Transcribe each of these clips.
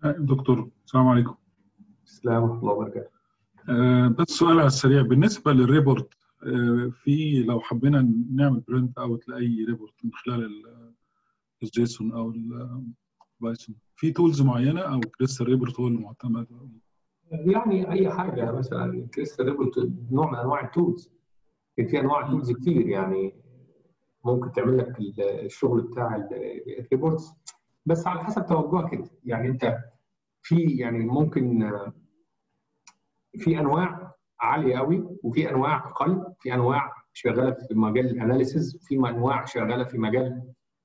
دكتور السلام عليكم السلام ورحمه الله وبركاته آه، بس سؤال على السريع بالنسبه للريبورت آه، في لو حبينا نعمل برنت اوت لاي ريبورت من خلال ال- الجيسون او البايثون في تولز معينه او كريستال ريبورت هو المعتمد يعني اي حاجه مثلا كريستال ريبورت نوع من انواع التولز في انواع تولز كتير يعني ممكن تعمل لك الشغل بتاع الريبورتس بس على حسب توجهك انت يعني انت في يعني ممكن في انواع عاليه قوي وفي انواع اقل في انواع شغاله في مجال الاناليسز وفي انواع شغاله في مجال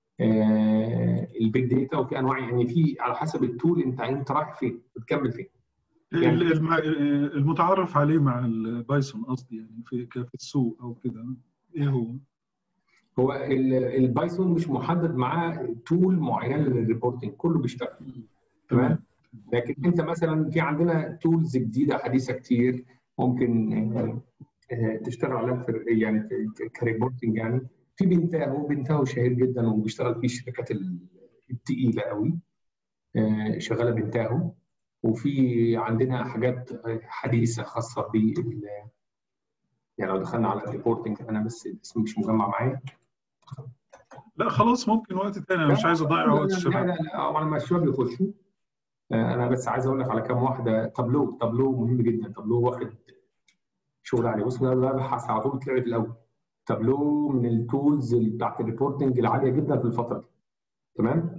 البيج داتا وفي انواع يعني في على حسب التول انت انت رايح فين بتكمل فين يعني- ال- الم- المتعارف عليه مع البايثون قصدي يعني في ك- في السوق او كده ايه هو؟ هو ال- البايثون مش محدد معاه تول معينه للريبورتنج كله بيشتغل تمام لكن انت مثلا في عندنا تولز جديده حديثه كتير ممكن آه، آه، تشتغل عليها في يعني في- كريبورتنج يعني في بنتاهو بنتاهو شهير جدا وبيشتغل فيه الشركات ال- التقيله قوي آه، شغاله بنتاهو وفي عندنا حاجات حديثه خاصه بال يعني لو دخلنا على الريبورتنج انا بس الاسم مش مجمع معايا لا خلاص ممكن وقت تاني انا مش عايز اضيع وقت لا الشباب لا لا طبعا لما الشباب يخشوا آه، انا بس عايز اقول لك على كام واحده تابلو تابلو مهم جدا تابلو واخد شغل عليه بص انا ببحث على طول طلعت الاول تابلو من التولز اللي بتاعت الريبورتنج العاليه جدا في الفتره دي تمام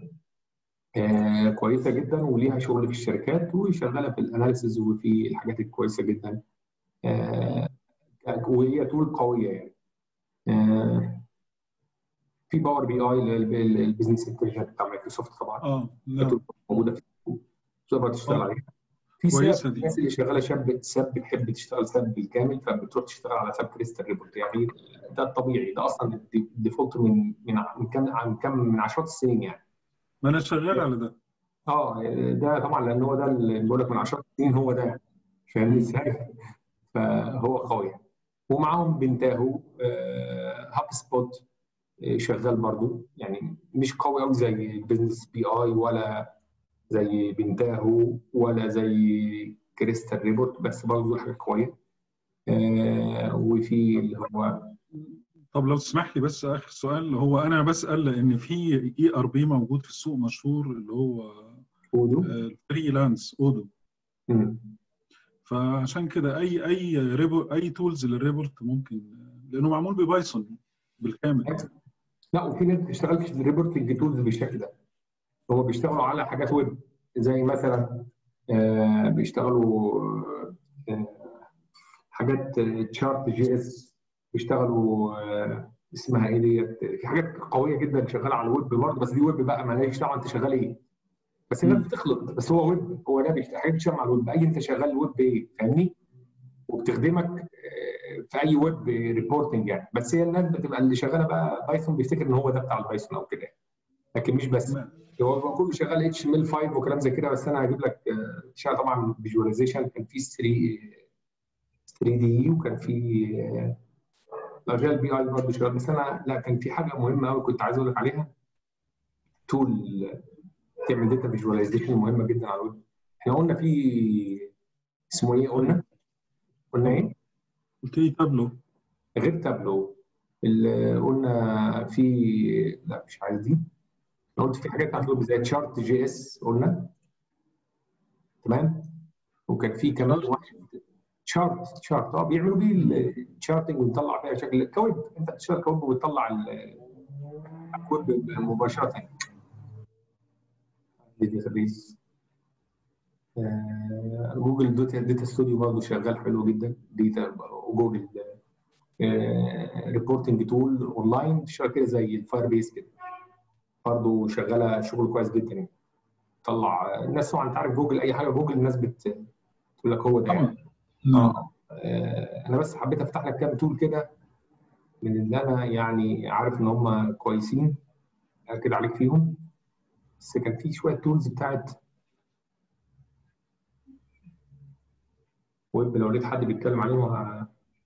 آه كويسه جدا وليها شغل في الشركات وشغاله في الاناليسز وفي الحاجات الكويسه جدا آه وهي تول قويه يعني آه في باور بي اي البيزنس انتليجنت بتاع مايكروسوفت طبعا اه لا موجوده في السوق تقدر تشتغل آه. عليها في كويسة ساب دي. الناس اللي شغاله شاب ساب بتحب تشتغل ساب بالكامل فبتروح تشتغل على ساب كريستال ريبورت يعني ده الطبيعي ده اصلا الدي- الديفولت من من من كام عن كام من عشرات السنين يعني ما انا شغال على ده اه ده طبعا لان هو ده اللي بقول لك من عشرات السنين هو ده فاهمني ازاي؟ فهو قوي ومعاهم بنتاهو آه، هاب سبوت آه، شغال برضو يعني مش قوي قوي زي البيزنس بي اي ولا زي بنتاهو ولا زي كريستال ريبورت بس برضه حاجه قويه آه وفي اللي هو طب لو تسمح لي بس اخر سؤال هو انا بسال لان في اي ار بي موجود في السوق مشهور اللي هو اودو فريلانس اودو مم. فعشان كده اي اي ريبو اي تولز للريبورت ممكن لانه معمول ببايثون بالكامل لا وفي ناس بتشتغل في الريبورتنج تولز بالشكل ده هو بيشتغلوا على حاجات ويب زي مثلا آه بيشتغلوا آه حاجات تشارت جي اس بيشتغلوا آه اسمها ايه ديت في حاجات قويه جدا شغاله على الويب برضه بس دي ويب بقى مالهاش دعوه انت شغال ايه بس الناس مم. بتخلط بس هو ويب هو ده بيشتغل حاجات بتشتغل على الويب اي انت شغال ويب ايه فاهمني وبتخدمك آه، في اي ويب ريبورتنج يعني بس هي الناس بتبقى اللي شغاله بقى بايثون بيفتكر ان هو ده بتاع البايثون او كده لكن مش بس هو بيبقى كله شغال اتش ام ال 5 وكلام زي كده بس انا هجيب لك آه، شغال طبعا فيجواليزيشن كان في 3 3 دي وكان في لاجال بي اي برضه شغال بس انا لا كان في حاجه مهمه قوي كنت عايز اقول لك عليها تول تعمل داتا فيجواليزيشن مهمه جدا على الويب احنا قلنا في اسمه ايه قلنا؟ قلنا ايه؟ قلت لي تابلو غير تابلو اللي قلنا في لا مش عايز دي انا قلت في حاجات بتاعت الويب زي تشارت جي اس قلنا تمام وكان في كمان Chart. واحد شارت شارت اه بيعملوا بيه الشارتنج ونطلع فيها شكل كويب انت بتشتغل كويب وبتطلع ال- الكويب مباشره داتابيس آه، جوجل دوتا داتا ستوديو برضه شغال حلو جدا داتا وجوجل ريبورتنج تول اونلاين تشتغل كده زي الفاير بيس كده برضه شغاله شغل كويس جدا يعني طلع الناس طبعا انت عارف جوجل اي حاجه جوجل الناس بت تقول لك هو ده يعني. طبعا اه آه، انا بس حبيت افتح لك كام تول كده من اللي انا يعني عارف ان هم كويسين اكد عليك فيهم بس كان في شويه تولز بتاعت ويب لو لقيت حد بيتكلم عليهم ه-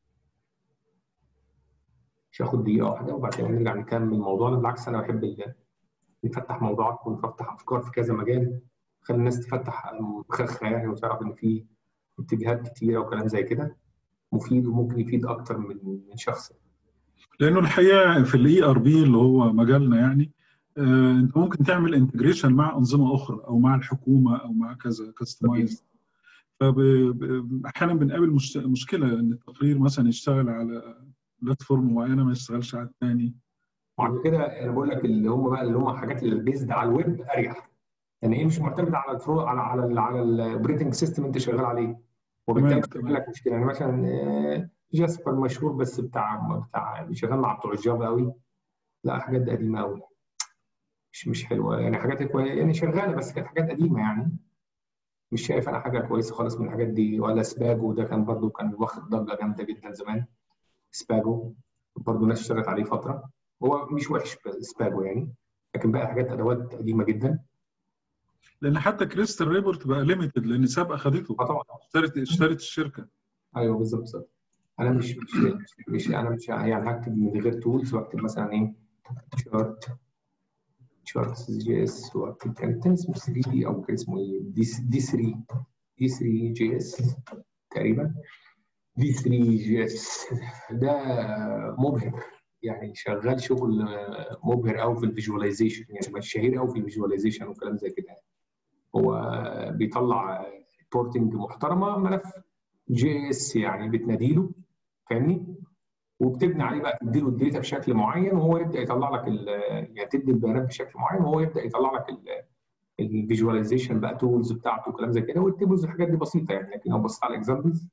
مش هاخد دقيقه واحده وبعد كده نرجع نكمل موضوعنا بالعكس انا بحب ال- نفتح موضوعات ونفتح افكار في كذا مجال خلي الناس تفتح مخخها يعني وتعرف ان في اتجاهات كتيره وكلام زي كده مفيد وممكن يفيد اكتر من من شخص لانه الحقيقه في الاي ار بي اللي هو مجالنا يعني آه، انت ممكن تعمل انتجريشن مع انظمه اخرى او مع الحكومه او مع كذا كاستمايز فاحيانا بنقابل مش- مشكله ان التقرير مثلا يشتغل على بلاتفورم معينه ما يشتغلش على الثاني وعشان كده انا بقول لك اللي هم بقى اللي هم حاجات اللي بيزد على الويب اريح يعني ايه مش معتمد على الفرو على على ال على الاوبريتنج سيستم انت شغال عليه وبالتالي تمام، بيعمل لك مشكله يعني مثلا آه، جاسبر مشهور بس بتاع بتاع شغال مع بتوع الجافا قوي لا حاجات دي قديمه قوي مش مش حلوه يعني حاجات كويسه يعني شغاله بس كانت حاجات قديمه يعني مش شايف انا حاجه كويسه خالص من الحاجات دي ولا سباجو ده كان برضو كان واخد ضجه جامده جدا زمان سباجو برضو ناس اشتغلت عليه فتره هو مش وحش سباجو يعني لكن بقى حاجات ادوات قديمه جدا لان حتى كريستال ريبورت بقى ليميتد لان ساب اخدته اه طبعا اشترت اشترت الشركه ايوه بالظبط بالظبط انا مش مش مش انا مش يعني هكتب من غير تولز واكتب مثلا ايه شارت شارت جي اس واكتب كان كان اسمه 3 دي او كان اسمه ايه دي دي 3 دي 3 جي اس تقريبا دي 3 جي اس ده مبهر يعني شغال شغل مبهر قوي في الفيجواليزيشن يعني مش شهير قوي في الفيجواليزيشن وكلام زي كده هو بيطلع ريبورتنج محترمه ملف جي اس يعني بتناديله فاهمني وبتبني عليه بقى تديله الداتا بشكل معين وهو يبدا يطلع لك ال- يعني تدي البيانات بشكل معين وهو يبدا يطلع لك الفيجواليزيشن بقى تولز بتاعته وكلام زي كده والتيبلز الحاجات دي بسيطه يعني لكن لو بصيت على الاكزامبلز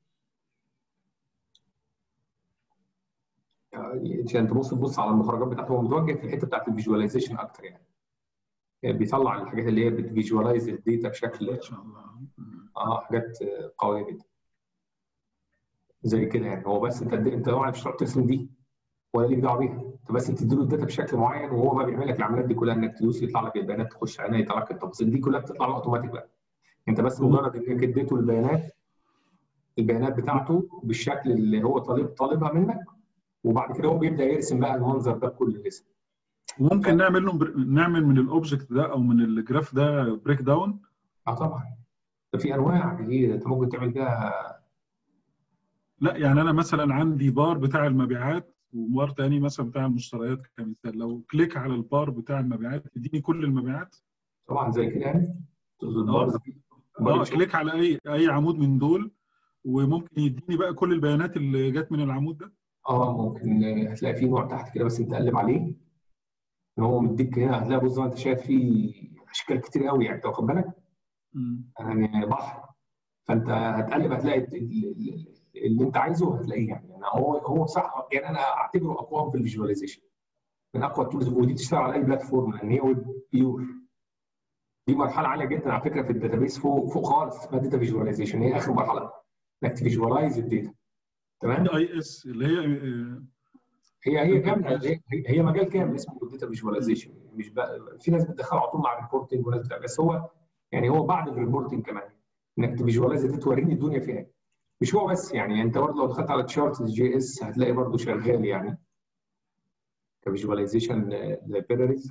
عشان تبص تبص على المخرجات بتاعته هو متوجه في الحته بتاعت الفيجواليزيشن اكتر يعني بيطلع الحاجات اللي هي بتفيجواليز الداتا بشكل ان شاء الله اه حاجات قويه جدا زي كده يعني هو بس انت انت طبعا مش هتقعد ترسم دي ولا ليك دعوه بيها انت بس تديله الداتا بشكل معين وهو بقى بيعمل لك العمليات دي كلها انك تدوس يطلع لك البيانات تخش عليها يطلع لك التفاصيل دي كلها بتطلع له اوتوماتيك بقى انت بس مجرد انك اديته البيانات البيانات بتاعته بالشكل اللي هو طالب طالبها منك وبعد كده هو بيبدا يرسم بقى المنظر ده بكل الاسم وممكن نعمل له بر- نعمل من الاوبجكت ده او من الجراف ده بريك داون اه طبعا ده في انواع كتير انت ممكن تعمل بيها لا يعني انا مثلا عندي بار بتاع المبيعات وبار تاني مثلا بتاع المشتريات كمثال لو كليك على البار بتاع المبيعات يديني كل المبيعات طبعا زي كده يعني اه اه كليك على اي اي عمود من دول وممكن يديني بقى كل البيانات اللي جت من العمود ده اه ممكن هتلاقي في نوع تحت كده بس انت قلب عليه ان هو مديك هنا هتلاقي بص زي ما انت شايف في اشكال كتير قوي يعني انت واخد بالك مم. يعني بحر فانت هتقلب هتلاقي ال- ال- ال- اللي انت عايزه هتلاقيه يعني يعني هو هو صح يعني انا اعتبره اقوى في الفيجواليزيشن من اقوى التولز ودي تشتغل على اي بلاتفورم لان هي ويب بيور دي مرحله عاليه جدا على فكره في الداتابيس فوق فوق خالص اسمها داتا فيجواليزيشن هي اخر مرحله انك تفيجواليز الداتا تمام اي اس اللي هي آه، هي هي كامله هي, هي مجال كامل اسمه داتا فيجواليزيشن مش بقى في ناس بتدخله على طول مع الريبورتنج وناس بتاع بس هو يعني هو بعد الريبورتنج كمان انك تفيجواليز دي توريني الدنيا فيها ايه مش هو بس يعني انت برضه لو دخلت على تشارت جي اس هتلاقي برضه شغال يعني كفيجواليزيشن لايبراريز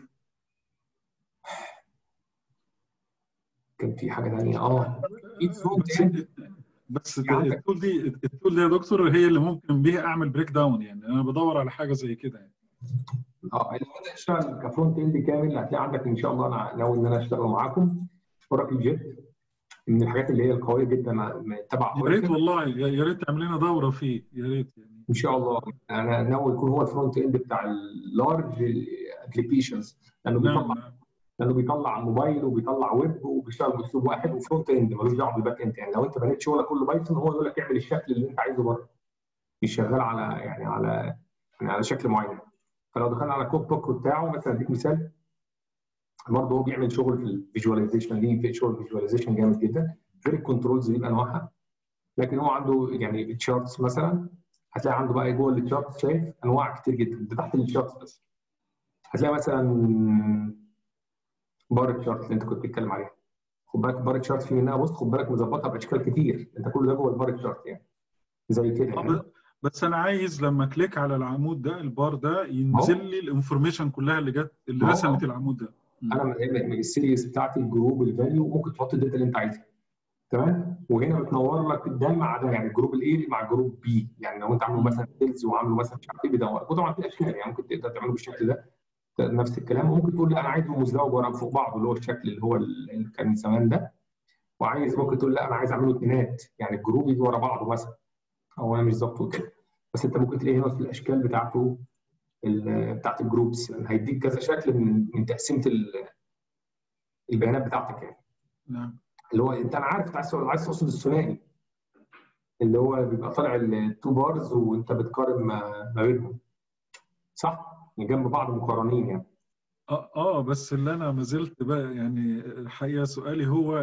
كان في حاجه ثانيه اه في فرونت بس اند بس في عندك- التول دي التول دي يا دكتور هي اللي ممكن بيها اعمل بريك داون يعني انا بدور على حاجه زي كده يعني اه اللي بدا يشتغل كفرونت اند كامل هتلاقي عندك ان شاء الله انا ناوي ان انا اشتغل معاكم اوراكل جيت من الحاجات اللي هي القويه جدا مع- تبع يا ريت Oracle. والله يا يا ريت تعمل لنا دوره فيه يا ريت يعني ان شاء الله انا ناوي يكون هو الفرونت اند بتاع اللارج ابلكيشنز لانه نعم بيطلع نعم. لانه بيطلع موبايل وبيطلع ويب وبيشتغل باسلوب واحد وفرونت اند ملوش دعوه بالباك اند يعني لو انت بنيت شغلك كله بايثون هو يقول لك اعمل الشكل اللي انت عايزه بره مش شغال على يعني على يعني على شكل معين فلو دخلنا على كود بوك بتاعه مثلا اديك مثال برضه هو بيعمل شغل في الفيجواليزيشن ليه في شغل فيجواليزيشن جامد جدا غير الكنترولز دي بانواعها لكن هو عنده يعني التشارتس مثلا هتلاقي عنده بقى جوه التشارت شايف انواع كتير جدا ده تحت التشارتس بس هتلاقي مثلا بار التشارت اللي انت كنت بتتكلم عليها خد بالك بار التشارت في منها بص خد بالك مظبطها باشكال كتير انت كل ده جوه البار التشارت يعني زي كده آه، يعني ب- بس انا عايز لما كليك على العمود ده البار ده ينزل لي الانفورميشن كلها اللي جت اللي ما هو- رسمت العمود ده انا من السيريز بتاعتي الجروب الفاليو ممكن تحط الداتا اللي انت عايزها تمام وهنا بتنور لك ده مع ده يعني الجروب الاي مع الجروب بي يعني لو انت عامله مثلا سيلز وعامله مثلا مش عارف ايه بيدور وطبعا في اشكال يعني ممكن تقدر تعمله بالشكل ده نفس الكلام وممكن تقول لا انا عايزه مزدوج ورا فوق بعض اللي هو الشكل اللي هو اللي كان زمان ده وعايز ممكن تقول لا انا عايز اعمله اتنينات يعني الجروب يجي ورا بعضه مثلا او انا مش ظابطه كده بس انت ممكن تلاقي هنا في الاشكال بتاعته بتاعت الجروبس يعني هيديك كذا شكل من من تقسيمه البيانات بتاعتك يعني نعم اللي هو انت انا عارف انت عايز عايز تقصد الثنائي اللي هو بيبقى طالع التو بارز وانت بتقارن ما, ما بينهم صح؟ يعني جنب بعض مقارنين يعني اه اه بس اللي انا ما زلت بقى يعني الحقيقه سؤالي هو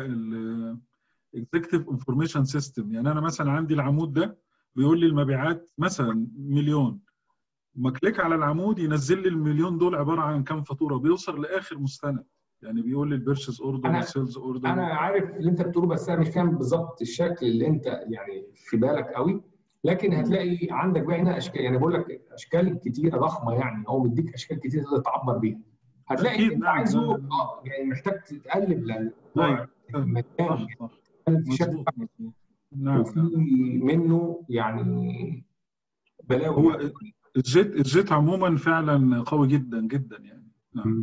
الاكزيكتيف انفورميشن سيستم يعني انا مثلا عندي العمود ده بيقول لي المبيعات مثلا مليون ما كليك على العمود ينزل لي المليون دول عباره عن كام فاتوره بيوصل لاخر مستند يعني بيقول لي البيرشيز اوردر والسيلز اوردر انا عارف اللي انت بتقوله بس انا مش فاهم بالظبط الشكل اللي انت يعني في بالك قوي لكن هتلاقي عندك بقى هنا اشكال يعني بقول لك اشكال كتيره ضخمه يعني هو مديك اشكال كتيره تقدر تعبر بيها هتلاقي أكيد، انت نعم، عايزه نعم. اه يعني محتاج تتقلب لان أيوة. مكان صح صح في شكل مظبوط مظبوط نعم وفي نعم منه يعني بلاوي هو يعني. الجيت الجيت عموما فعلا قوي جدا جدا يعني نعم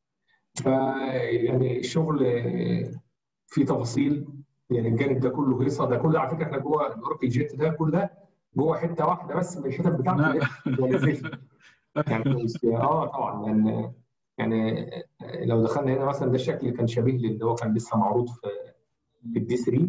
ف يعني الشغل فيه تفاصيل يعني الجانب ده كله هيصه ده كله على فكره احنا جوه الاوراكل جيت ده كل ده جوه حته واحده بس من الحتت بتاعته نعم. اللي هي visualization. يعني مش- اه طبعا لان يعني لو دخلنا هنا مثلا ده الشكل اللي كان شبيه للي هو كان لسه معروض في في الدي 3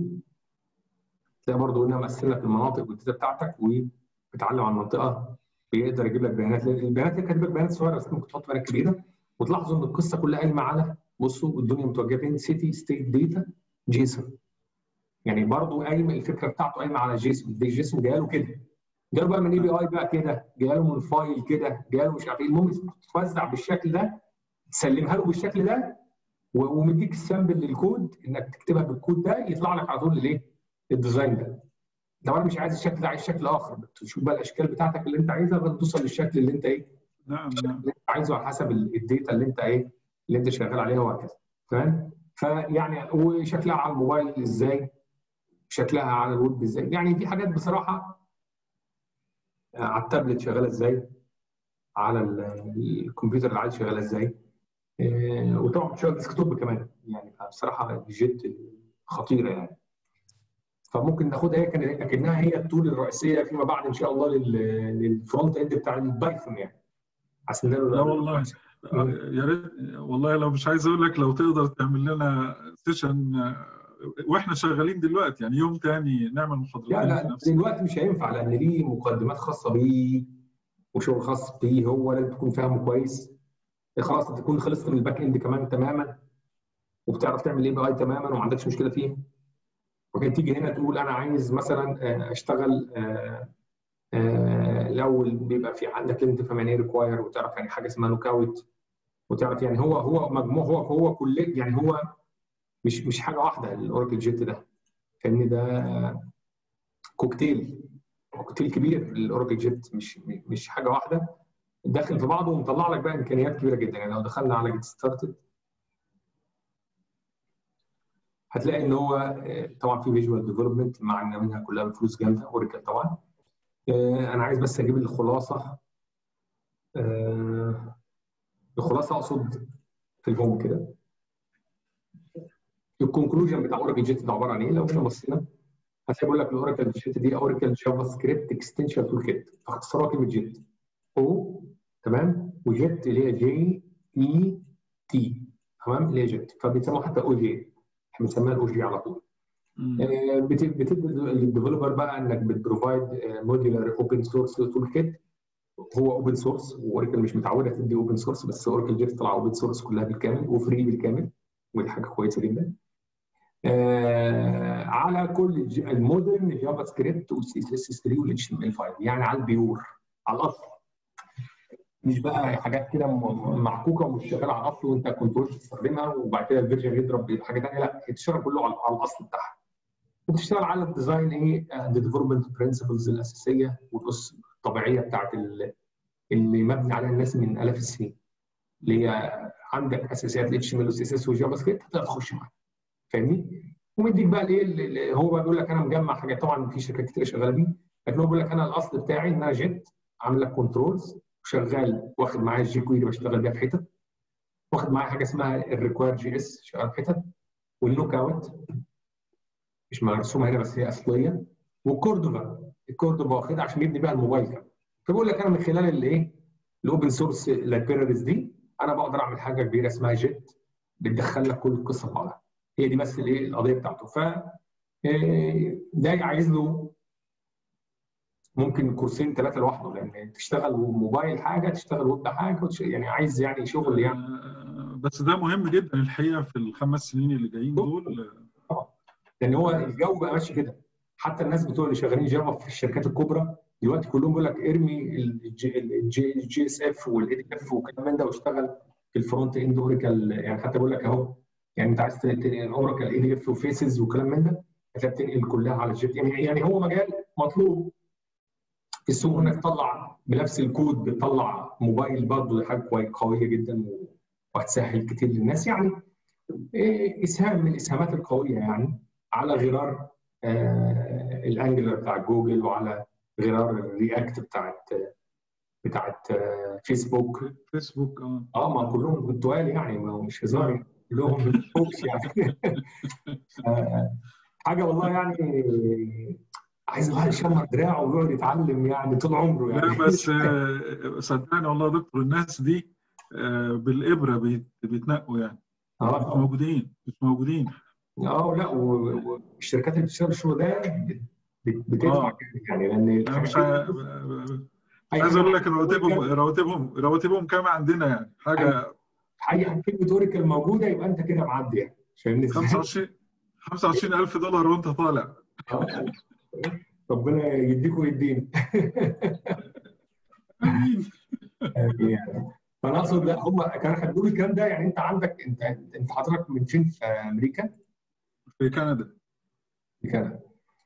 تلاقي برضه هنا مقسم لك المناطق والداتا بتاعتك وبتعلم على المنطقه بيقدر يجيب لك بيانات لأن البيانات اللي كاتب لك بيانات صغيره بس ممكن تحط بيانات كبيره وتلاحظوا ان القصه كلها قايمه على بصوا الدنيا متوجهه فين سيتي ستيت داتا جيسون يعني برضه قايم الفكره بتاعته قايمه على جيسون دي جيسون جايه له كده جاله بقى من اي بي اي بقى كده جاله من فايل كده جاله مش عارف ايه المهم تتوزع بالشكل ده تسلمها له بالشكل ده و- ومديك السامبل للكود انك تكتبها بالكود ده يطلع لك على طول الايه؟ الديزاين ده. لو انا مش عايز الشكل ده عايز شكل اخر تشوف بقى الاشكال بتاعتك اللي انت عايزها لغايه ما توصل للشكل اللي انت ايه؟ نعم نعم اللي انت عايزه على حسب ال- الداتا اللي انت ايه؟ اللي انت شغال عليها وهكذا. فاهم؟ فيعني وشكلها على الموبايل ازاي؟ شكلها على الويب ازاي؟ يعني دي حاجات بصراحه آه، على التابلت شغاله ازاي؟ على ال- الكمبيوتر العادي شغاله ازاي؟ آه، وطبعا بتشتغل ديسكتوب كمان يعني بصراحه الجيت خطيره يعني فممكن ناخدها هي كان- اكنها هي التول الرئيسيه فيما بعد ان شاء الله لل- للفرونت اند بتاع البايثون يعني عشان ده لا والله يا ريت والله لو مش عايز اقول لك لو تقدر تعمل لنا سيشن واحنا شغالين دلوقتي يعني يوم تاني نعمل لا محاضرتين في لا نفس دلوقتي مش هينفع لان ليه مقدمات خاصه بيه وشغل خاص بيه هو لازم تكون فاهمه كويس خلاص انت تكون خلصت من الباك اند كمان تماما وبتعرف تعمل اي بي اي تماما وما عندكش مشكله فيه وكان تيجي هنا تقول انا عايز مثلا آه، اشتغل آه، آه، الاول بيبقى في عندك لازم تفهم يعني ايه ريكواير وتعرف يعني حاجه اسمها نوك اوت وتعرف يعني هو هو مجموع هو هو كل يعني هو مش مش حاجه واحده الاوراكل جيت ده فاهمني ده كوكتيل كوكتيل كبير الاوراكل جيت مش مش حاجه واحده داخل في بعضه ومطلع لك بقى امكانيات كبيره جدا يعني لو دخلنا على جيت ستارتد هتلاقي ان هو آه، طبعا في فيجوال ديفلوبمنت مع ان منها كلها بفلوس جامده اوراكل طبعا آه، انا عايز بس اجيب الخلاصه آه، الخلاصه اقصد في الهوم كده الكونكلوجن بتاع اوراكل جيت ده عباره عن ايه؟ لو احنا بصينا هتلاقي بيقول لك الاوراكل جيت دي اوراكل جافا سكريبت اكستنشن تول كيت اختصارها كلمه جيت او تمام وجيت اللي هي جي اي تي تمام اللي هي جيت فبيسموها حتى او جي احنا بنسميها الاو جي على طول مم. آه، بت- بتدي للديفلوبر بقى انك بتبروفايد موديولار اوبن سورس تول كيت هو اوبن سورس واوراكل مش متعوده تدي اوبن سورس بس اوراكل جيت طلع اوبن سورس كلها بالكامل وفري بالكامل ودي حاجه كويسه جدا آه على كل الج- المودرن جافا سكريبت والسي اس اس 3 والاتش ام ال 5 يعني على البيور على الاصل مش بقى حاجات كده م- معكوكه ومش شغاله على الاصل وانت كنترول تستخدمها وبعد كده الفيرجن يضرب بحاجه ثانيه لا هي بتشتغل كله على على الاصل بتاعها وبتشتغل على الديزاين ايه الديفلوبمنت برنسبلز الاساسيه والاسس الطبيعيه بتاعت ال- اللي مبني عليها الناس من الاف السنين اللي هي عندك اساسيات الاتش ام ال والسي اس اس والجافا سكريبت تقدر تخش معاه فاهمني؟ ومديك بقى الايه هو بقى بيقول لك انا مجمع حاجات طبعا في شركات كتير شغاله بيه لكن هو بيقول لك انا الاصل بتاعي ان انا جيت عامل لك كنترولز وشغال واخد معايا الجي كويري بشتغل بيها في حتت واخد معايا حاجه اسمها الريكواير جي اس شغال في حتت واللوك اوت مش مرسومه هنا بس هي اصليه والكوردوفا الكوردوفا واخدها عشان يبني بيها الموبايل كمان فبقول لك انا من خلال الايه الاوبن سورس لايبريز دي انا بقدر اعمل حاجه كبيره اسمها جيت بتدخل لك كل القصه في بعضها هي دي بس الايه القضيه بتاعته ف ده عايز له ممكن كورسين ثلاثه لوحده لان تشتغل موبايل حاجه تشتغل ويب حاجه يعني عايز يعني شغل يعني بس ده مهم جدا الحقيقه في الخمس سنين اللي جايين دول لان هو الجو بقى ماشي كده حتى الناس بتوع اللي شغالين جافا في الشركات الكبرى دلوقتي كلهم بيقول لك ارمي الجي اس اف والاي دي اف والكلام من ده واشتغل في الفرونت اند اوراكل يعني حتى بقول لك اهو يعني انت عايز تنقل اوراكل اي دي اف وفيسز وكلام من ده هتلاقي بتنقل كلها على الجيت يعني يعني هو مجال مطلوب في السوق انك تطلع بنفس الكود بتطلع موبايل برضه حاجه قويه جدا وهتسهل كتير للناس يعني اسهام من الاسهامات القويه يعني على غرار آه الانجلر بتاع جوجل وعلى غرار الرياكت بتاعت بتاعت آه فيسبوك فيسبوك اه اه ما كلهم بالتوالي يعني ما مش هزار كلهم فوكس يعني حاجه والله يعني عايز الواحد يشمر دراعه ويقعد يتعلم يعني طول عمره يعني لا بس صدقني والله يا دكتور الناس دي بالابره بيتنقوا يعني اه مش موجودين مش موجودين اه لا والشركات اللي بتشتغل الشغل ده بتدفع آه. يعني لان انا مش عايز اقول لك رواتبهم رواتبهم رواتبهم كام عندنا يعني حاجه حاجه كلمه اوريكل موجوده يبقى انت كده معدي يعني فاهمني 25 25000 دولار وانت طالع ربنا يديك ويدينا فانا اقصد لا هم كانوا بيقولوا الكلام ده يعني انت عندك انت انت حضرتك من فين في امريكا؟ في كندا في كندا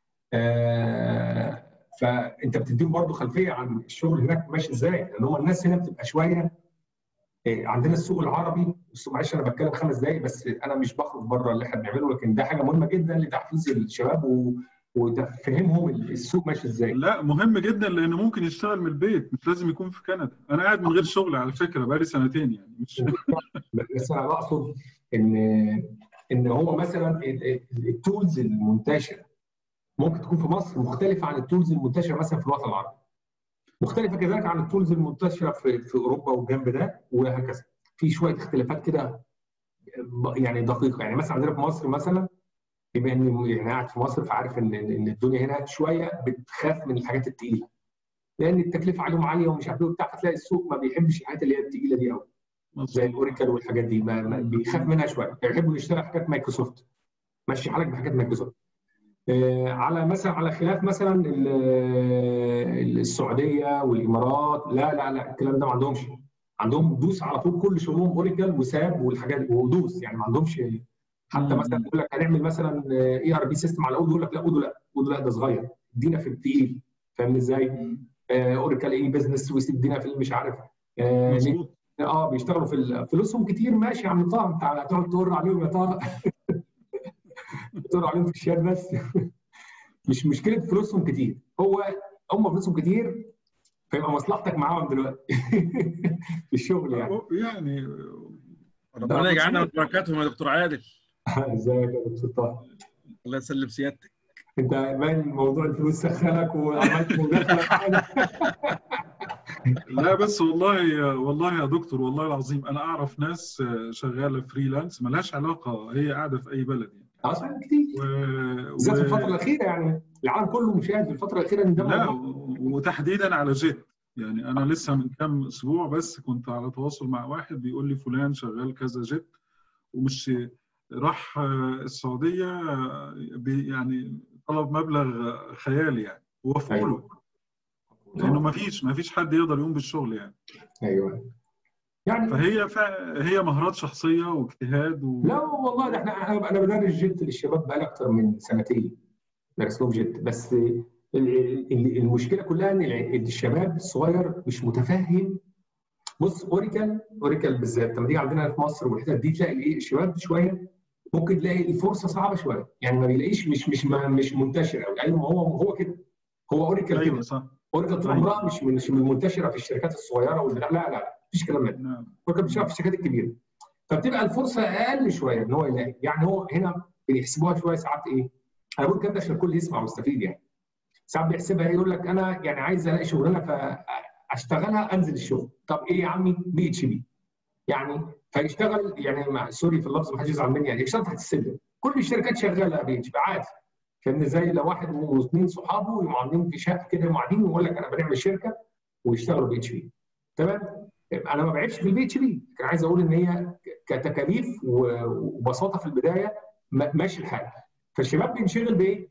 آه فانت بتديهم برضه خلفيه عن الشغل هناك ماشي ازاي لان هم الناس هنا بتبقى شويه عندنا السوق العربي السوق معلش انا بتكلم خمس دقائق بس انا مش بخرج بره اللي احنا بنعمله لكن ده حاجه مهمه جدا لتحفيز الشباب و... وتفهمهم السوق ماشي ازاي لا مهم جدا لانه ممكن يشتغل من البيت مش لازم يكون في كندا انا قاعد من غير شغل على فكره بقالي سنتين يعني مش بس انا بقصد ان ان هو مثلا التولز المنتشره ممكن تكون في مصر مختلفه عن التولز المنتشره مثلا في الوطن العربي مختلفه كذلك عن التولز المنتشره في في اوروبا والجنب ده وهكذا في شويه اختلافات كده يعني دقيقه يعني مثلا عندنا في مصر مثلا بما اني يعني قاعد في مصر فعارف ان ان الدنيا هنا شويه بتخاف من الحاجات الثقيله لان التكلفه عليهم عاليه ومش عارف ايه وبتاع فتلاقي السوق ما بيحبش الحاجات اللي هي الثقيله دي قوي زي الاوريكل والحاجات دي ما ما بيخاف منها شويه بيحبوا يشتغل حاجات مايكروسوفت مشي حالك بحاجات مايكروسوفت آه على مثلا على خلاف مثلا السعوديه والامارات لا لا لا الكلام ده ما عندهمش عندهم دوس على طول كل شغلهم اوريكل وساب والحاجات ودوس يعني ما عندهمش حتى مثلا يقول لك هنعمل مثلا اي ار بي سيستم على اودو يقول لك لا اودو لا اودو لا ده صغير ادينا في التقيل فاهمني ازاي؟ آه اوريكل اي بزنس ويدينا في مش عارف اه, آه بيشتغلوا في فلوسهم كتير ماشي يا عم طه انت هتقعد تقر عليهم يا طه تقر عليهم في الشات بس مش مشكله فلوسهم كتير هو هم فلوسهم كتير فيبقى مصلحتك معاهم دلوقتي في الشغل يعني يعني ربنا يجعلنا من بركاتهم يا دكتور عادل ازيك يا دكتور طه الله يسلم سيادتك انت باين موضوع الفلوس سخنك وعملت مداخله لا بس والله والله يا دكتور والله العظيم انا اعرف ناس شغاله فريلانس ملهاش علاقه هي قاعده في اي بلد يعني اصلا كتير بالذات و... في الفتره الاخيره يعني العالم كله مشاهد في الفتره الاخيره ان ده لا وتحديدا على جيت يعني انا لسه من كام اسبوع بس كنت على تواصل مع واحد بيقول لي فلان شغال كذا جيت ومش راح السعوديه يعني طلب مبلغ خيالي يعني ووافقوا له لانه ما فيش ما فيش حد يقدر يقوم بالشغل يعني ايوه يعني فهي ف... هي مهارات شخصيه واجتهاد و... لا والله ده احنا انا بدرس جيت للشباب بقالي اكتر من سنتين درس لهم جيت بس المشكله كلها ان الشباب الصغير مش متفهم بص اوريكل اوريكل بالذات لما تيجي عندنا في مصر والحتت دي تلاقي ايه الشباب شويه ممكن تلاقي الفرصه صعبه شويه يعني ما بيلاقيش مش مش ما مش منتشر قوي ايوه هو هو كده هو اوريكل ايوه كده صح اوريكل طول أيوة. عمرها مش من مش من منتشره في الشركات الصغيره واللي لا لا لا مفيش كلام من ده نعم اوريكل بتشتغل في الشركات الكبيره فبتبقى الفرصه اقل شويه ان هو يلاقي يعني هو هنا بيحسبوها شويه ساعات ايه انا بقول الكلام ده عشان الكل يسمع ويستفيد يعني ساعات بيحسبها يقول لك انا يعني عايز الاقي شغلانه فاشتغلها انزل الشغل طب ايه يا عمي بي اتش بي يعني فيشتغل يعني مع سوري في اللفظ ما حدش يزعل مني يعني يشتغل تحت السلم كل الشركات شغاله بي اتش بي عادي كان زي لو واحد واثنين صحابه يقوموا عاملين في شقه كده يقوموا قاعدين ويقول لك انا بنعمل شركه ويشتغلوا بي اتش بي تمام انا ما بعيبش في البي اتش بي كان عايز اقول ان هي كتكاليف وبساطه في البدايه ما- ماشي الحال فالشباب بينشغل بايه؟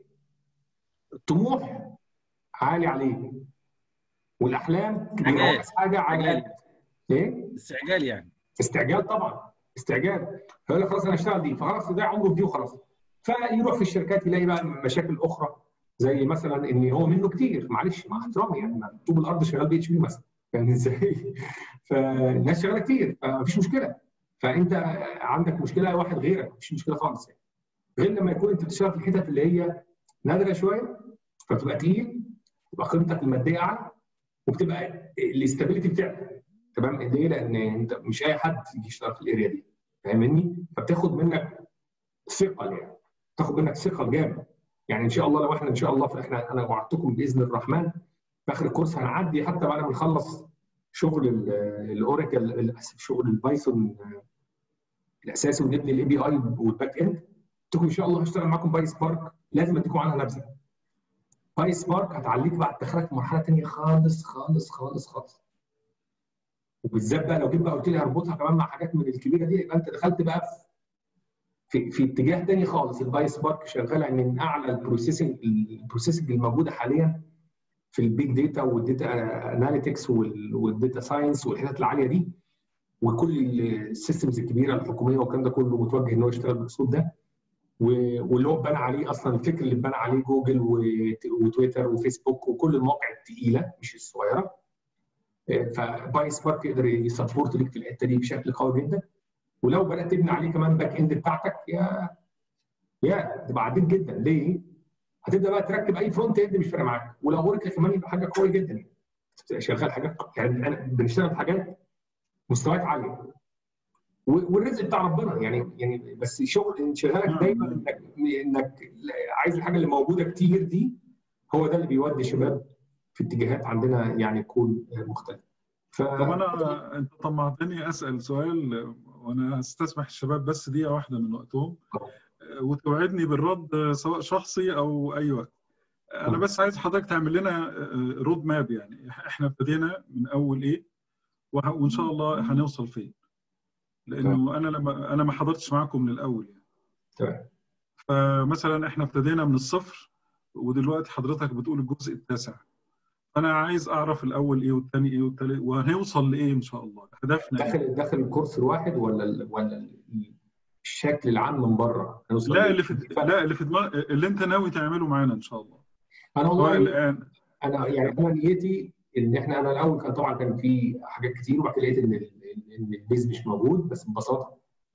الطموح عالي عليه والاحلام كبيره عجال. بس حاجه عجل ايه؟ استعجال يعني استعجال طبعا استعجال فيقول لك خلاص انا اشتغل دي فخلاص ده عمره في دي وخلاص فيروح في الشركات يلاقي بقى مشاكل اخرى زي مثلا ان هو منه كتير معلش مع احترامي يعني ما طوب الارض شغال بي اتش بي مثلا فاهم ازاي؟ فالناس شغاله كتير فمفيش مشكله فانت عندك مشكله واحد غيرك مفيش مشكله خالص يعني غير لما يكون انت بتشتغل في الحتت اللي هي نادره شويه فبتبقى تقيل تبقى قيمتك الماديه اعلى وبتبقى الاستابيليتي بتاعك تمام ليه؟ لان انت مش اي حد يجي يشتغل في الاريا دي فاهمني؟ فبتاخد منك ثقل يعني تاخد منك ثقل جامد يعني ان شاء الله لو احنا ان شاء الله احنا انا وعدتكم باذن الرحمن في اخر الكورس هنعدي حتى بعد ما نخلص شغل ال- الاوراكل للاسف شغل البايثون الاساسي ونبني الاي بي اي والباك اند قلت لكم ان شاء الله هشتغل معاكم باي سبارك لازم اديكم عنها نبذه باي سبارك هتعليك بعد تدخلك مرحله ثانيه خالص خالص خالص خالص وبالذات بقى لو جيت بقى قلت لي هربطها كمان مع حاجات من الكبيره دي يبقى انت دخلت بقى في في اتجاه تاني خالص الباي سبارك شغاله من اعلى البروسيسنج البروسيسنج الموجوده حاليا في البيج داتا والداتا اناليتكس والداتا ساينس والحتت العاليه دي وكل السيستمز الكبيره الحكوميه والكلام ده كله متوجه ان هو يشتغل بالاسلوب ده و- واللي هو اتبنى عليه اصلا الفكر اللي اتبنى عليه جوجل وت- وتويتر وفيسبوك وكل المواقع الثقيله مش الصغيره فباي سبارك يقدر يسبورت ليك في الحته دي بشكل قوي جدا ولو بدات تبني عليه كمان باك اند بتاعتك يا يا تبقى عديد جدا ليه؟ هتبدا بقى تركب اي فرونت اند مش فارق معاك ولو اوركل كمان يبقى حاجه قويه جدا يعني تبقى شغال حاجات يعني أنا بنشتغل في حاجات مستويات عاليه و- والرزق بتاع ربنا يعني يعني بس شغل انشغالك دايما انك انك عايز الحاجه اللي موجوده كتير دي هو ده اللي بيودي شباب في اتجاهات عندنا يعني تكون مختلفه. ف... طب انا انت طمعتني اسال سؤال وانا استسمح الشباب بس دقيقه واحده من وقتهم وتوعدني بالرد سواء شخصي او اي وقت انا بس عايز حضرتك تعمل لنا رود ماب يعني احنا ابتدينا من اول ايه وه- وان شاء الله هنوصل فين لانه انا لما انا ما حضرتش معاكم من الاول يعني تمام فمثلا احنا ابتدينا من الصفر ودلوقتي حضرتك بتقول الجزء التاسع انا عايز اعرف الاول ايه والثاني ايه والثالث وهنوصل لايه ان شاء الله هدفنا إيه؟ داخل داخل الكورس الواحد ولا ال- ولا ال- الشكل العام من بره هنوصل لا لإيه؟ اللي في لا اللي في دماغ اللي انت ناوي تعمله معانا ان شاء الله انا سواء والله الان انا يعني انا نيتي ان احنا انا الاول كان طبعا كان في حاجات كتير وبعد كده لقيت ان ال- ان البيز مش موجود بس ببساطه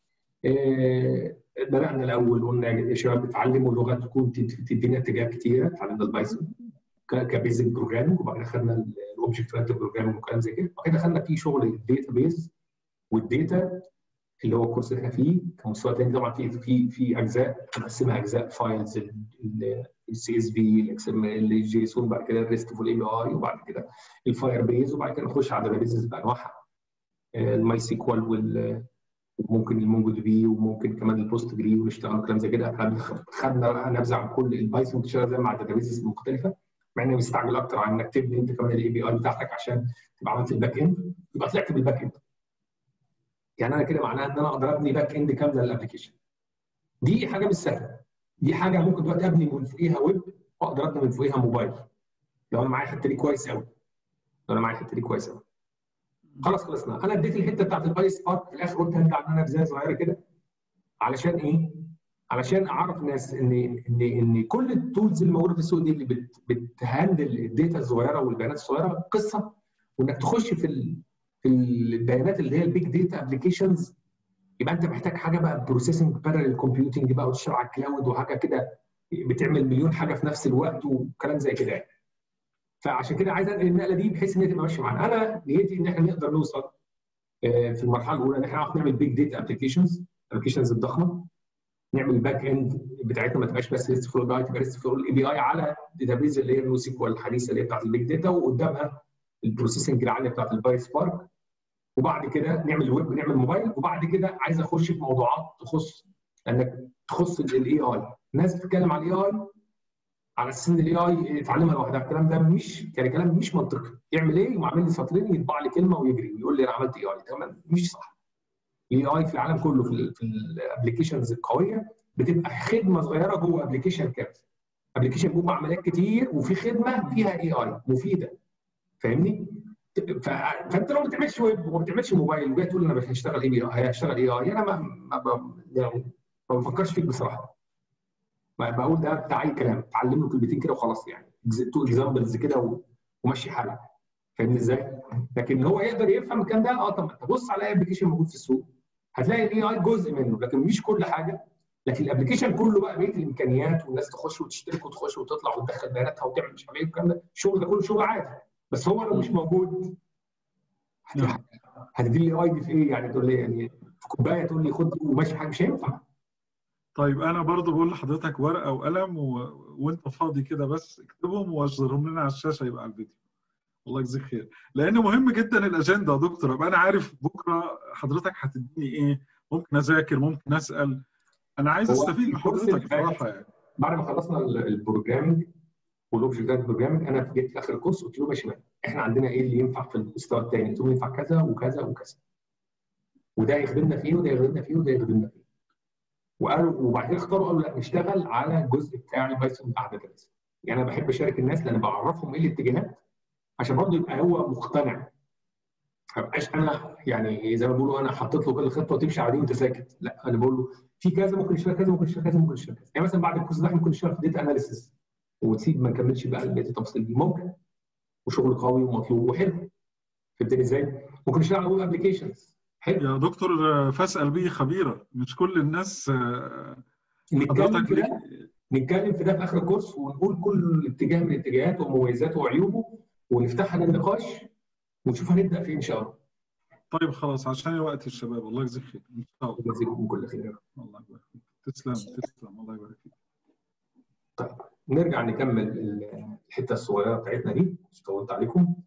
آه، بدانا الاول قلنا يا شباب اتعلموا لغه تكون تد- تدينا اتجاهات كتيره اتعلمنا البايثون ك- كبيزك بروجرامنج وبعد كده خدنا الاوبجكت اورينتد بروجرامنج وكلام زي كده وبعد كده خدنا فيه شغل الداتا بيز والداتا اللي هو الكورس اللي احنا فيه كمستوى تاني طبعا في في في اجزاء مقسمها اجزاء فايلز السي اس في الاكس ام ال الجيسون بعد كده الريستفول اي بي اي وبعد كده الفاير بيز وبعد كده نخش على الداتابيزز بانواعها الماي سيكوال وال وممكن المونجو دي بي وممكن كمان البوست جري ونشتغل كلام زي كده احنا خدنا نبذه عن كل البايثون بتشتغل زي مع الداتابيزز المختلفه مع اني مستعجل اكتر عن انك تبني انت كمان الاي بي اي بتاعتك عشان تبقى عملت الباك اند يبقى طلعت بالباك اند يعني انا كده معناها ان انا اقدر ابني باك اند كامله للابلكيشن دي حاجه مش سهله دي حاجه ممكن دلوقتي ابني من فوقيها ويب واقدر ابني من فوقيها موبايل لو انا معايا الحته دي كويس قوي لو انا معايا الحته دي كويس قوي خلاص خلصنا انا اديت الحته بتاعت الباي سبارك في الاخر قلت هرجع عنها بزاويه صغيره كده علشان ايه؟ علشان اعرف الناس ان ان ان كل التولز اللي موجوده في السوق دي اللي بت بتهندل الداتا الصغيره والبيانات الصغيره قصه وانك تخش في ال في البيانات اللي هي البيج داتا ابلكيشنز يبقى انت محتاج حاجه بقى بروسيسنج بارallel كومبيوتنج بقى وتشتغل على الكلاود وحاجه كده بتعمل مليون حاجه في نفس الوقت وكلام زي كده يعني. فعشان كده عايز انقل النقله دي بحيث ان هي تبقى ماشيه معانا انا نيتي ان احنا نقدر نوصل في المرحله الاولى ان احنا نعرف نعمل بيج داتا ابلكيشنز الابلكيشنز الضخمه نعمل باك اند بتاعتنا ما تبقاش بس ريست فلو تبقى ريست فلو الاي بي اي على الداتابيز اللي هي النو سيكوال الحديثه اللي هي بتاعت البيج داتا وقدامها البروسيسنج العاليه بتاعت الباي سبارك وبعد كده نعمل ويب نعمل موبايل وبعد كده عايز اخش في موضوعات تخص انك تخص الاي اي الناس بتتكلم على الاي اي على اساس ان الاي اي يتعلمها لوحدها الكلام ده مش يعني كلام مش منطقي يعمل ايه وعامل لي سطرين يطبع لي كلمه ويجري ويقول لي انا عملت اي اي كمان مش صح الاي اي في العالم كله في في الابلكيشنز القويه بتبقى خدمه صغيره جوه ابلكيشن كامل ابلكيشن جوه عمليات كتير وفي خدمه فيها اي اي مفيده فاهمني؟ فانت لو ما بتعملش ويب وما بتعملش موبايل وجاي تقول انا مش هشتغل اي اي هشتغل اي اي انا ما ما يعني ما بفكرش فيك بصراحه بقول ده بتاع اي كلام اتعلم له كلمتين كده وخلاص يعني تو اكزامبلز كده ومشي حالك فاهمني ازاي؟ لكن هو يقدر يفهم الكلام ده اه طب تبص على اي ابلكيشن موجود في السوق هتلاقي الاي اي جزء منه لكن مش كل حاجه لكن الابلكيشن كله بقى بقيه الامكانيات والناس تخش وتشترك وتخش وتطلع وتدخل بياناتها وتعمل مش عارف ايه والكلام ده الشغل ده كله شغل عادي بس هو لو مش موجود هتدي لي اي دي في ايه يعني تقول لي يعني في كوبايه تقول لي خد وماشي حاجه مش هينفع طيب انا برضو بقول لحضرتك ورقه وقلم و... وانت فاضي كده بس اكتبهم واشرهم لنا على الشاشه يبقى على الفيديو الله يجزيك خير لان مهم جدا الاجنده يا دكتور ابقى انا عارف بكره حضرتك هتديني ايه ممكن اذاكر ممكن اسال انا عايز استفيد من حضرتك بصراحه يعني بعد ما خلصنا البروجرامنج والاوبجكت بروجرامنج انا جيت في اخر الكورس قلت له ماشي احنا عندنا ايه اللي ينفع في المستوى الثاني؟ قلت له ينفع كذا وكذا وكذا وده يخدمنا فيه وده يخدمنا فيه وده يخدمنا فيه وقالوا وبعد كده اختاروا قالوا لا نشتغل على الجزء بتاع البايثون بتاع داتابيز يعني انا بحب اشارك الناس لان بعرفهم ايه الاتجاهات عشان برضه يبقى هو مقتنع ما بقاش انا يعني زي ما بيقولوا انا حطيت له كل خطه وتمشي عليه وانت ساكت لا انا بقول له في كذا ممكن نشتغل كذا ممكن نشتغل كذا ممكن نشتغل كذا يعني مثلا بعد الكورس ده ممكن نشتغل في داتا اناليسيس وتسيب ما نكملش بقى بقيه التفاصيل دي ممكن وشغل قوي ومطلوب وحلو فهمتني ازاي؟ ممكن نشتغل على ويب ابلكيشنز حلو يا دكتور فاسال بيه خبيره مش كل الناس نتكلم في ده نتكلم في ده في اخر الكورس ونقول كل اتجاه من الاتجاهات ومميزاته وعيوبه ونفتحها للنقاش ونشوف هنبدا فين ان شاء الله. طيب خلاص عشان وقت الشباب الله يجزيك خير ان شاء الله. الله يجزيكم كل خير. الله يبارك فيك. تسلم تسلم الله يبارك فيك. طيب نرجع نكمل الحته الصغيره بتاعتنا دي مش طولت عليكم.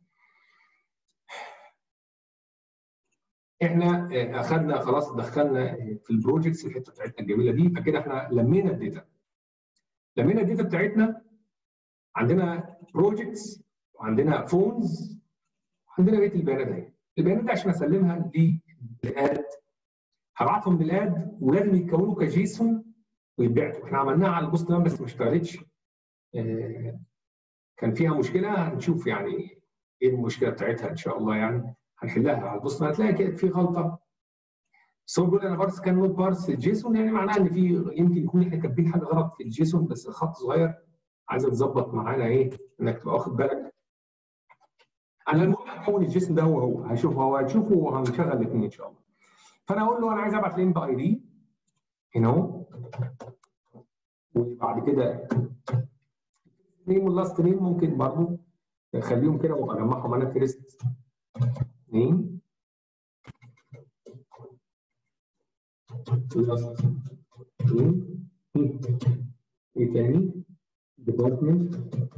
احنا اخذنا خلاص دخلنا في البروجكتس الحته بتاعتنا الجميله دي فكده احنا لمينا الداتا. لمينا الداتا بتاعتنا عندنا بروجكتس وعندنا فونز وعندنا بقيه البيانات اهي. البيانات دي عشان اسلمها للاد هبعتهم للاد ولازم يتكونوا كجيسون ويتبعتوا احنا عملناها على البوست مان بس ما اشتغلتش آه كان فيها مشكله هنشوف يعني ايه المشكله بتاعتها ان شاء الله يعني هنحلها على البوست مان هتلاقي كده في غلطه بس هو بيقول انا بارس كان نوت بارس جيسون يعني معناها ان في يمكن يكون احنا كاتبين حاجه غلط في الجيسون بس الخط صغير عايزه تظبط معانا ايه انك تبقى واخد بالك انا المهم هكون الجيسون ده هو هو هشوف هو هتشوفه وهنشغل الاثنين ان شاء الله فانا اقول له انا عايز ابعت لين باي دي هنا اهو وبعد كده نيم واللاست نيم ممكن برضه اخليهم كده واجمعهم انا فيرست نيم لاست نيم ايه تاني ديبارتمنت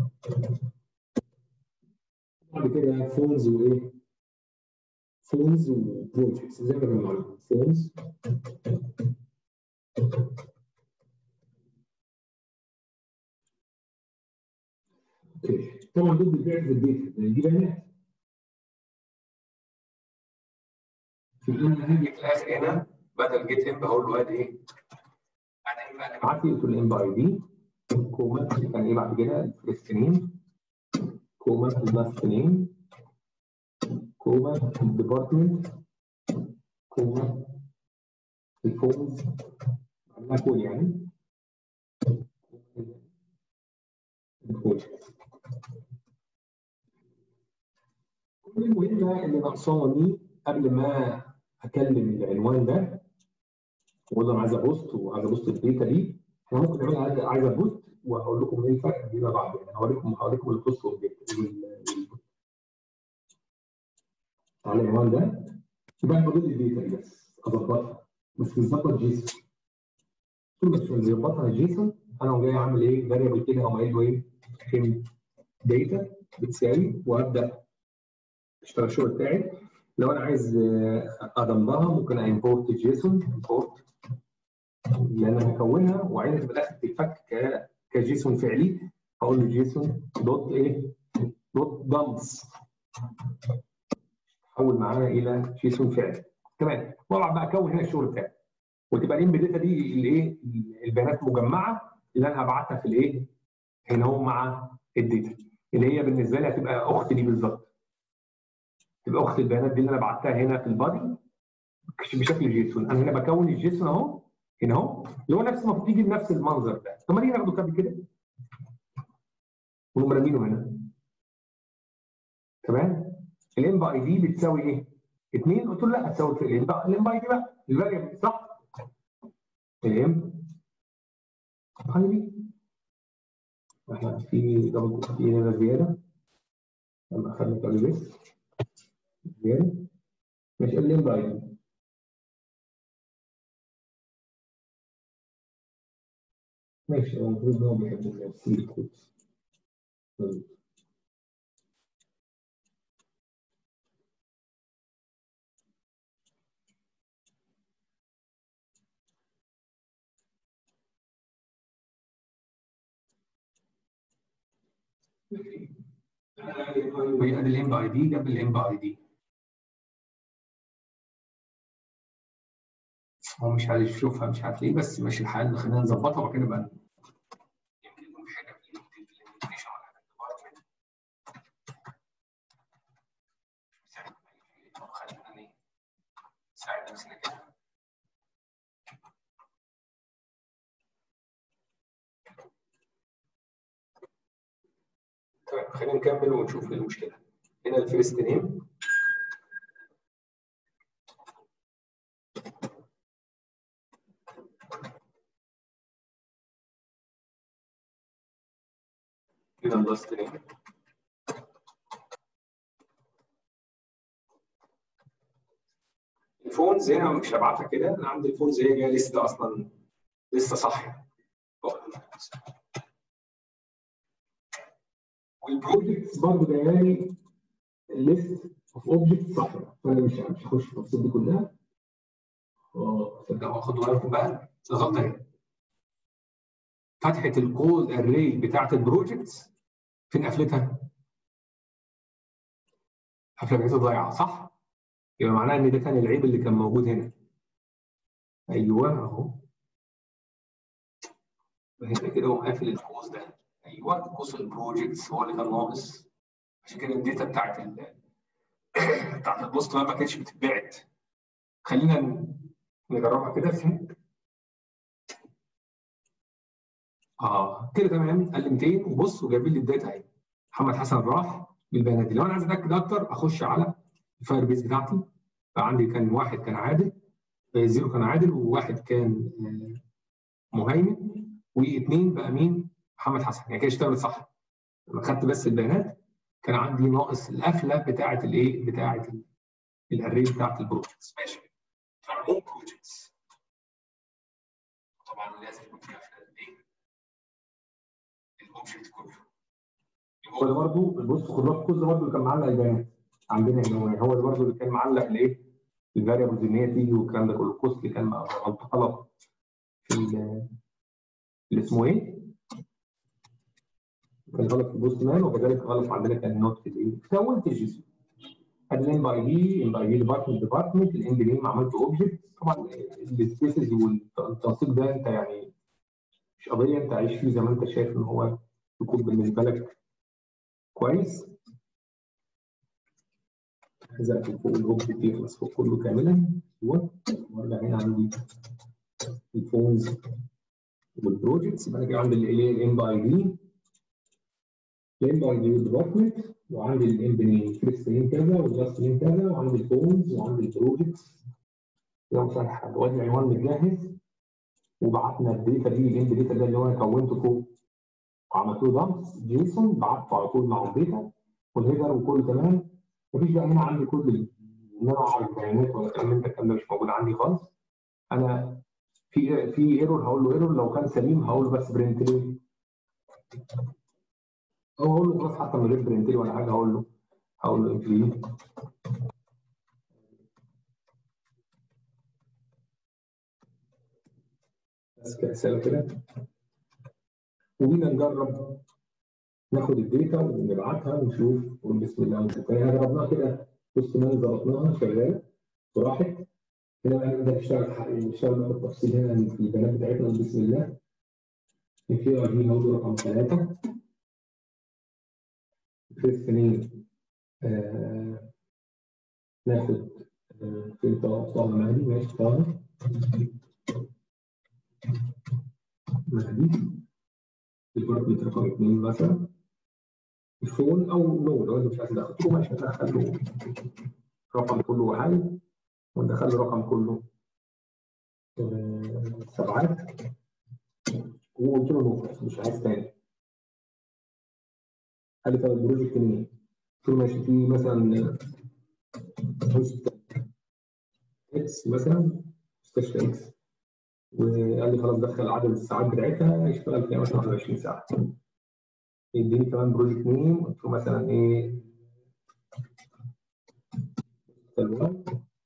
بعد كده فونز وايه فونز وبروجكتس زي ما بنقول فونز اوكي طبعا دول بالفعل في البيت دي بيانات في انا هاجي في الاخر هنا بدل جيت ام بقول له اد ايه؟ انا يبقى ابعت لي الام باي دي كوما كان ايه بعد كده الفيرست نيم كوما اللاست نيم كوما الديبارتمنت كوما الفونز عملنا كول يعني كل المهمة اللي ناقصاني قبل ما اكلم العنوان ده واقول له انا عايز ابوست وعايز ابوست الداتا دي احنا ممكن نعملها عايز عايز ابوست وهقول لكم ايه الفرق بين بعض يعني هوريكم هوريكم البوست والداتا على العنوان ده يبقى فاضل لي الداتا دي بس اظبطها بس بتظبط جيسون طول بس بظبطها جيسون انا جاي اعمل ايه فاريبل كده او قايل له ايه كلمه داتا بتساوي وابدا اشتغل الشغل بتاعي لو انا عايز اضمها ممكن امبورت جيسون امبورت اللي انا هكونها وعايزها في الاخر تتفك كجيسون فعلي هقول له جيسون دوت ايه دوت دمز حول معانا الى جيسون فعلي تمام واقعد بقى اكون هنا الشغل بتاعي وتبقى الام داتا دي الايه البيانات مجمعه اللي انا هبعتها في الايه هنا هو مع الداتا اللي هي بالنسبه لي هتبقى اخت دي بالظبط تبقى اخت البيانات دي اللي انا بعتها هنا في البادي بشكل جيسون انا هنا بكون الجيسون اهو هنا اهو اللي هو نفس المفروض يجي بنفس المنظر ده طب ما نيجي ناخده كده كده ونقوم رامينه هنا تمام الام باي دي بتساوي ايه؟ 2 قلت له لا تساوي الام باي دي بقى الفاريبل صح؟ الام باي دي احنا في دبل في هنا زياده لما اخذنا كل بس زياده مش الام باي دي ماشي هو المفروض ان هو بيحب السي كود وهي ادي الام باي دي جاب الام باي دي هو مش عايز يشوفها مش عارف ليه بس ماشي الحال خلينا نظبطها وبعد كده بقى يمكن يكون في حاجه في الامبلمنتيشن ولا حاجه ديبارتمنت خلينا نساعد نفسنا كده طيب خلينا نكمل ونشوف ايه المشكله هنا الفيرست نيم هنا اللاست نيم الفونز هنا مش هبعتها كده انا عندي الفونز هي جايه لسه اصلا لسه صاحيه والبروجكتس برضه جايه لي ليست اوف اوبجكتس صاحيه فانا مش مش هخش في التفاصيل دي كلها اه صدقوا خدوا بالكم بقى الغلطه هنا فتحه الكود اري بتاعت البروجكتس فين قفلتها؟ قفله بقيتها ضايعه صح؟ يبقى معناها ان ده كان العيب اللي كان موجود هنا ايوه اهو هنا كده هو قافل القوس ده ايوه قوس البروجكتس هو اللي كان ناقص عشان كده الداتا بتاعت ال بتاعت البوست ما كانتش بتتبعت خلينا نجربها كده فهمت اه كده تمام قال لي 200 وبص وجايب لي الداتا اهي محمد حسن راح بالبيانات دي لو انا عايز اتاكد اكتر اخش على الفاير بيز بتاعتي فعندي كان واحد كان عادل زيرو كان عادل وواحد كان مهيمن واثنين بقى مين؟ محمد حسن يعني كده اشتغلت صح لما خدت بس البيانات كان عندي ناقص القفله بتاعه الايه؟ بتاعه الاري بتاعه البروجكتس ماشي فعموم بروجكتس طبعا لازم يكون في قفله الايه؟ الاوبجكت كله هو ده برضه بص خد بالك الكود ده برضه اللي كان معلق البيانات عندنا هنا هو ده برضه اللي كان معلق الايه؟ الفاريبلز ان هي تيجي والكلام ده كله الكوست اللي كان غلط في اللي اسمه ايه؟ كان غلط في البوست مان وكذلك غلط عندنا كان نوت في الايه؟ كونت الجيسون ادي الام باي دي ام باي دي ديبارتمنت ديبارتمنت الاند نيم عملت اوبجكت طبعا السبيسز والتنسيق ده انت يعني مش قضيه انت عايش فيه زي ما انت شايف ان هو يكون بالنسبه لك كويس عايز اقفل فوق الاوبجكت يخلص فوق كله كاملا ايوه وارجع هنا عندي الفونز والبروجكتس يبقى انا كده عندي الايه الام باي دي الام اي دي ديبارتمنت وعندي الام نيم فيرست نيم كذا واللاست نيم كذا وعندي الفونز وعندي البروجكتس لو صح وادي العنوان متجهز وبعتنا الداتا دي الام داتا ده اللي هو كونته فوق وعملت له دمس جيسون بعته على طول مع الداتا والهيدر وكله تمام مفيش بقى هنا عندي كل ان انا اعرف بيانات ولا الكلام من ده الكلام ده مش موجود عندي خالص انا في في ايرور هقول له ايرور لو كان سليم هقول له بس برنت لي او هقول له خلاص حتى من غير برنت لي ولا حاجه هقول له هقول له امبلي بس كرساله كده وبينا نجرب ناخد الداتا ونبعتها ونشوف ونقول بسم الله ونشوف احنا جربناها كده بص ما ظبطناها شغاله وراحت هنا بقى نبدا نشتغل نشتغل بقى بالتفصيل هنا في البيانات بتاعتنا بسم الله في ار دي موضوع رقم ثلاثه فيرست نيم آه ناخد آه فين طه طه مهدي ماشي طه مهدي ديبارتمنت رقم اثنين مثلا الفون او نو لو انت مش عايز تدخل تقول ماشي ندخل له رقم كله وحي وندخل له رقم كله آه سبعات وقلت له نو مش عايز تاني قال لي طب البروجكت منين؟ قلت له ماشي في مثلا اكس مثلا مستشفى اكس وقال لي خلاص دخل عدد الساعات بتاعتها يشتغل فيها مثلا 21 ساعه يديني كمان بروجكت نيم قلت له مثلا ايه سلوى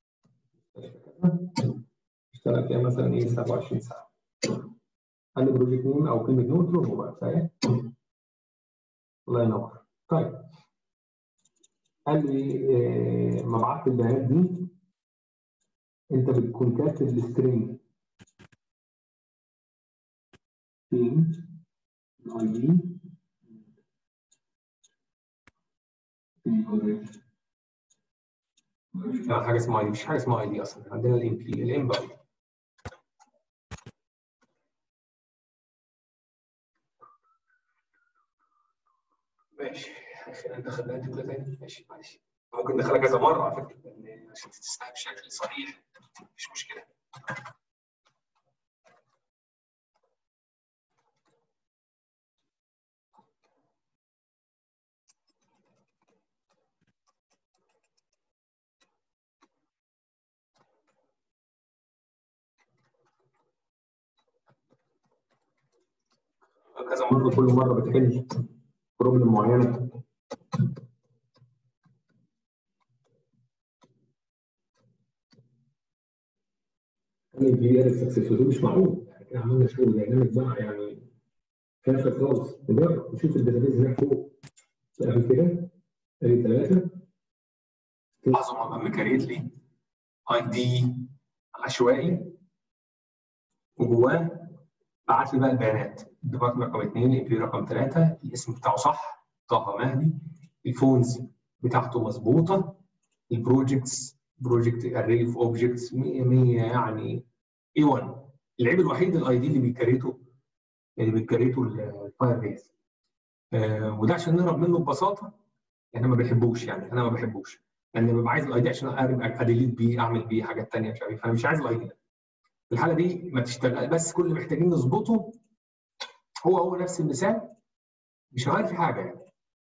اشتغل فيها مثلا ايه 27 ساعه قال لي بروجكت نيم او كلمه نيم قلت له هو بقى فاهم الله ينور طيب قال لي إيه ما بعت البيانات دي انت بتكون كاتب السترينج فين الاي دي لا حاجه اسمها اي دي مش حاجه اسمها اي دي اصلا عندنا الام بي الام باي ماشي خلينا ندخل بقى كده تاني ماشي معلش ممكن ندخلها كذا مره على فكره عشان تستوعب بشكل صحيح مفيش مشكله كذا مره كل مره بتحل بروبلم معينه كان بي ار سكسسفول مش معقول احنا عملنا شغل برنامج بقى يعني فاشل خالص نجرب نشوف الداتابيز هناك فوق قبل كده ادي ثلاثه لاحظوا ما مكريت لي اي دي عشوائي وجواه بعت لي بقى البيانات الديبارتمنت رقم اثنين الاي بي رقم ثلاثه الاسم بتاعه صح طه مهدي الفونز بتاعته مظبوطه البروجكتس بروجكت اري اوف اوبجكتس 100 100 يعني اي 1 العيب الوحيد الاي دي اللي بيكريته اللي بيكريته الفاير بيز آه وده عشان نهرب منه ببساطه احنا ما بنحبوش يعني انا ما بحبوش لان يعني ببقى عايز الاي دي عشان اديليت بيه اعمل بيه حاجات ثانيه مش عارف فانا مش عايز الاي دي ده في الحاله دي ما تشتغل بس كل اللي محتاجين نظبطه هو هو نفس المثال مش هغير في حاجه يعني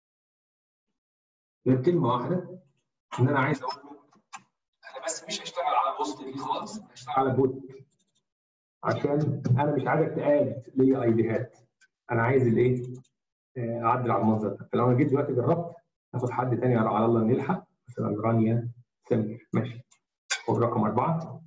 غير كلمه واحده ان انا عايز اقول له انا بس مش هشتغل على بوست دي خالص هشتغل على بوت عشان انا مش عايزك تقاد ليا اي ديهات انا عايز الايه اعدل على المنظر ده فلو انا جيت دلوقتي جربت اخد حد تاني على الله نلحق مثلا رانيا سمير ماشي خد رقم اربعه